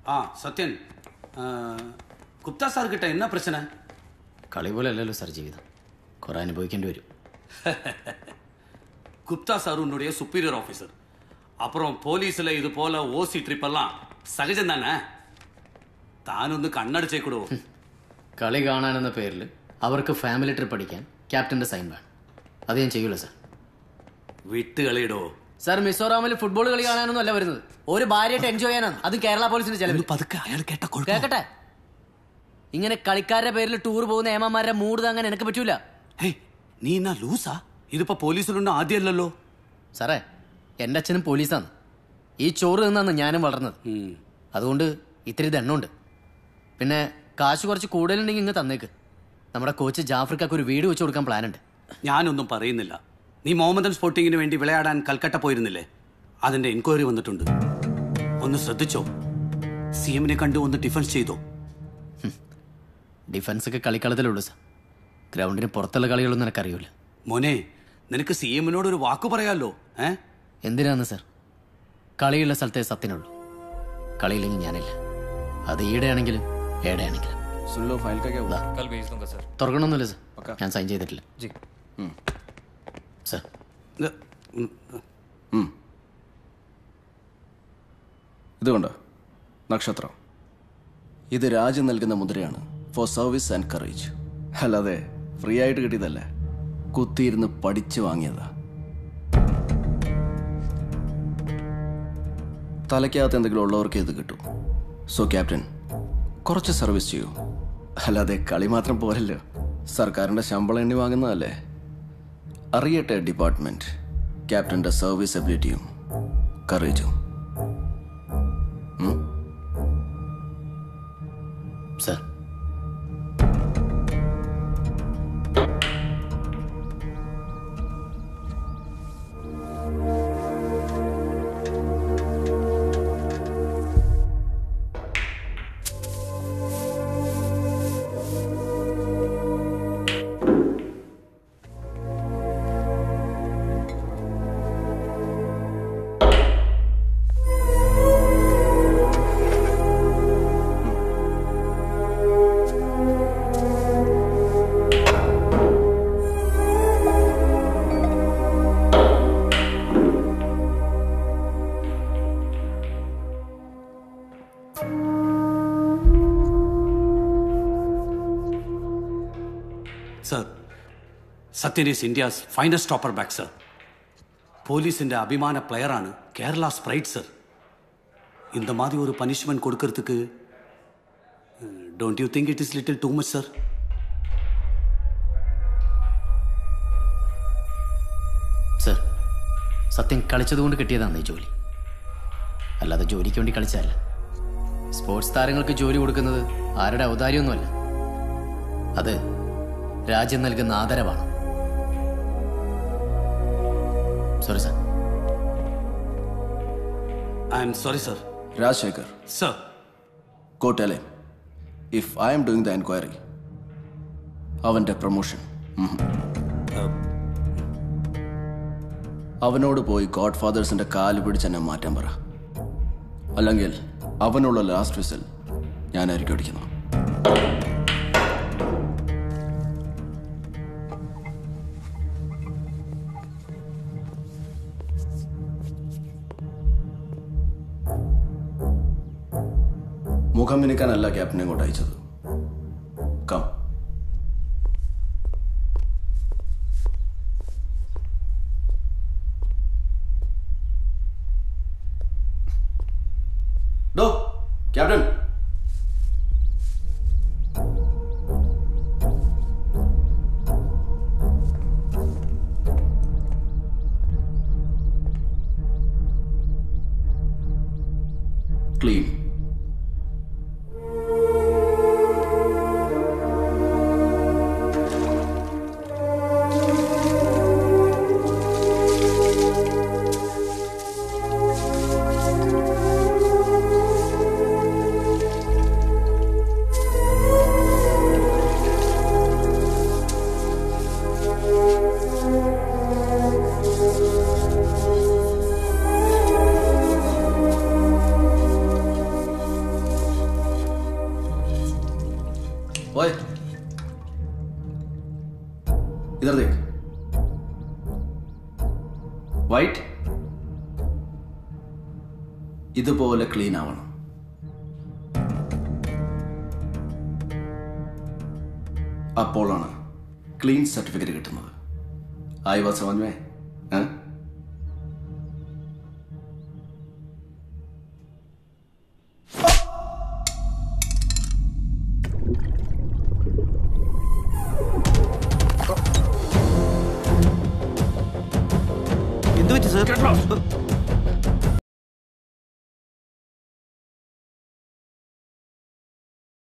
ஆ சத்யன் ஆ, குப்தா சார் கிட்ட என்ன பிரச்சனை കളി പോലെ അല്ലല്ലോ സാർ ജീവിതം കുറെ അനുഭവിക്കേണ്ടി വരും குப்தா சார் உன்னுடைய சுப்பீரியர் ஆஃபீஸர் அப்புறம் போலீஸ்ல இது போல ஓசி ட்ரிப் எல்லாம் സഹജം തന്നെ താനൊന്ന് കണ്ണടച്ചേക്കൂടോ കളി കാണാനെന്ന പേരിൽ അവർക്ക് ഫാമിലി ട്രിപ്പ് അടിക്കാൻ ക്യാപ്റ്റന്റെ സൈൻ വേണം അത് ഞാൻ ചെയ്യൂല സാർ വിട്ട് കളിയിടോ സാർ മിസോറാമിൽ ഫുട്ബോൾ കളി കാണാനൊന്നും അല്ല വരുന്നത് ഒരു ഭാര്യയായിട്ട് എൻജോയ് ചെയ്യാനാണ് അതും കേരള പോലീസിന്റെ ചെലവ് പതുക്കെ അയാൾ കേട്ട കേക്കട്ടെ ഇങ്ങനെ കളിക്കാരുടെ പേരിൽ ടൂർ പോകുന്ന ഏമാമാരുടെ മൂഡ് താങ്ങാൻ എനിക്ക് പറ്റൂല നീ എന്നാ ലൂസാ ഇതിപ്പോ പോലീസിലൊന്നും ആദ്യമല്ലല്ലോ സാറേ എൻ്റെ അച്ഛനും പോലീസാണ് ഈ ചോറ് നിന്നാണ് ഞാനും വളർന്നത് അതുകൊണ്ട് ഇത്തിരി ദണ്ണുണ്ട് പിന്നെ കാശ് കുറച്ച് കൂടുതലുണ്ടെങ്കിൽ ഇങ്ങ് തന്നേക്ക് നമ്മുടെ കോച്ച് ജാഫ്രിക്കൊക്കെ ഒരു വീട് വെച്ച് കൊടുക്കാൻ പ്ലാൻ ഉണ്ട് ഞാനൊന്നും പറയുന്നില്ല നീ മോഹമ്മദൻ സ്പോർട്ടിങ്ങിന് വേണ്ടി വിളയാടാൻ കൽക്കട്ട പോയിരുന്നില്ലേ അതിന്റെ എൻക്വയറി വന്നിട്ടുണ്ട് ഒന്ന് ശ്രദ്ധിച്ചോ സി എമ്മിനെ കണ്ട് ഒന്ന് ഡിഫൻസ് ചെയ്തോ ഡിഫൻസ് ഒക്കെ കളിക്കളത്തിലുള്ളൂ സാർ ഗ്രൗണ്ടിന് പുറത്തുള്ള കളികളൊന്നും എനിക്കറിയില്ല മോനെ നിനക്ക് സി എമ്മിനോട് ഒരു വാക്ക് പറയാലോ ഏ എന്തിനാന്ന് സാർ കളിയുള്ള സ്ഥലത്തെ സത്യനുള്ളൂ കളിയില്ലെങ്കിൽ ഞാനില്ല അത് ഈടെയാണെങ്കിലും ഏടെയാണെങ്കിലും सुन लो फाइल का क्या हुआ कल भेज दूंगा सर തുറക്കണമെന്നില്ല സാർ ഞാൻ സൈൻ ചെയ്തിട്ടില്ല जी സാർ ഇതുകൊണ്ട് നക്ഷത്രം ഇത് രാജ്യം നൽകുന്ന മുദ്രയാണ് ഫോർ സർവീസ് ആൻഡ് കറേജ് അല്ലാതെ ഫ്രീ ആയിട്ട് കിട്ടിയതല്ല കുത്തിയിരുന്ന് പഠിച്ചു വാങ്ങിയതാ തലയ്ക്കകത്ത് എന്തെങ്കിലും ഉള്ളവർക്ക് ഇത് കിട്ടും സോ ക്യാപ്റ്റൻ കുറച്ച് സർവീസ് ചെയ്യൂ അല്ലാതെ കളി മാത്രം പോരല്ലോ സർക്കാരിന്റെ ശമ്പളം എണ്ണി വാങ്ങുന്നതല്ലേ അറിയട്ടെ ഡിപ്പാർട്ട്മെന്റ് ക്യാപ്റ്റന്റെ സർവീസ് എബിലിറ്റിയും കറേജും sir sir Sathyan is India's finest topper back sir போலீஸின் அபிமான பிளேயரானு கேரளா ஸ்ப்ரைட் சார் இந்த மாதிரி ஒரு பனிஷ்மெண்ட் கொடுக்கறதுக்கு don't you think it is little too much sir sir സത്യം കളിച്ചതുകൊണ്ട് കിട്ടിയതാണ് ഈ ജോലി അല്ലാതെ ജോലിക്ക് വേണ്ടി കളിച്ചതല്ല സ്പോർട്സ് താരങ്ങൾക്ക് ജോലി കൊടുക്കുന്നത് ആരുടെ ഔദാര്യമൊന്നുമല്ല അത് രാജ്യം നൽകുന്ന ആദരവാണ് sorry sir I am sorry sir Rajasekhar sir Go tell him. If I am doing the inquiry, അവന്റെ പ്രൊമോഷൻ അവനോട് പോയി ഗോഡ് ഫാദേഴ്സിന്റെ കാല് പിടിച്ച് എന്നെ മാറ്റാൻ പറ അല്ലെങ്കിൽ അവനുള്ള ലാസ്റ്റ് വിസിൽ ഞാനായിരിക്കും അടിക്കുന്നത് മുഖം മിനുക്കാനല്ല ക്യാപ്റ്റനെ ഇങ്ങോട്ട് അയച്ചത് കം ഡോ ക്യാപ്റ്റൻ ക്ലീൻ വൈറ്റ് ഇതുപോലെ ക്ലീൻ ആവണം അപ്പോഴാണ് ക്ലീൻ സർട്ടിഫിക്കറ്റ് കിട്ടുന്നത് ആയി വാ സമന്വേ ഏ എന്ത് പറ്റി സർ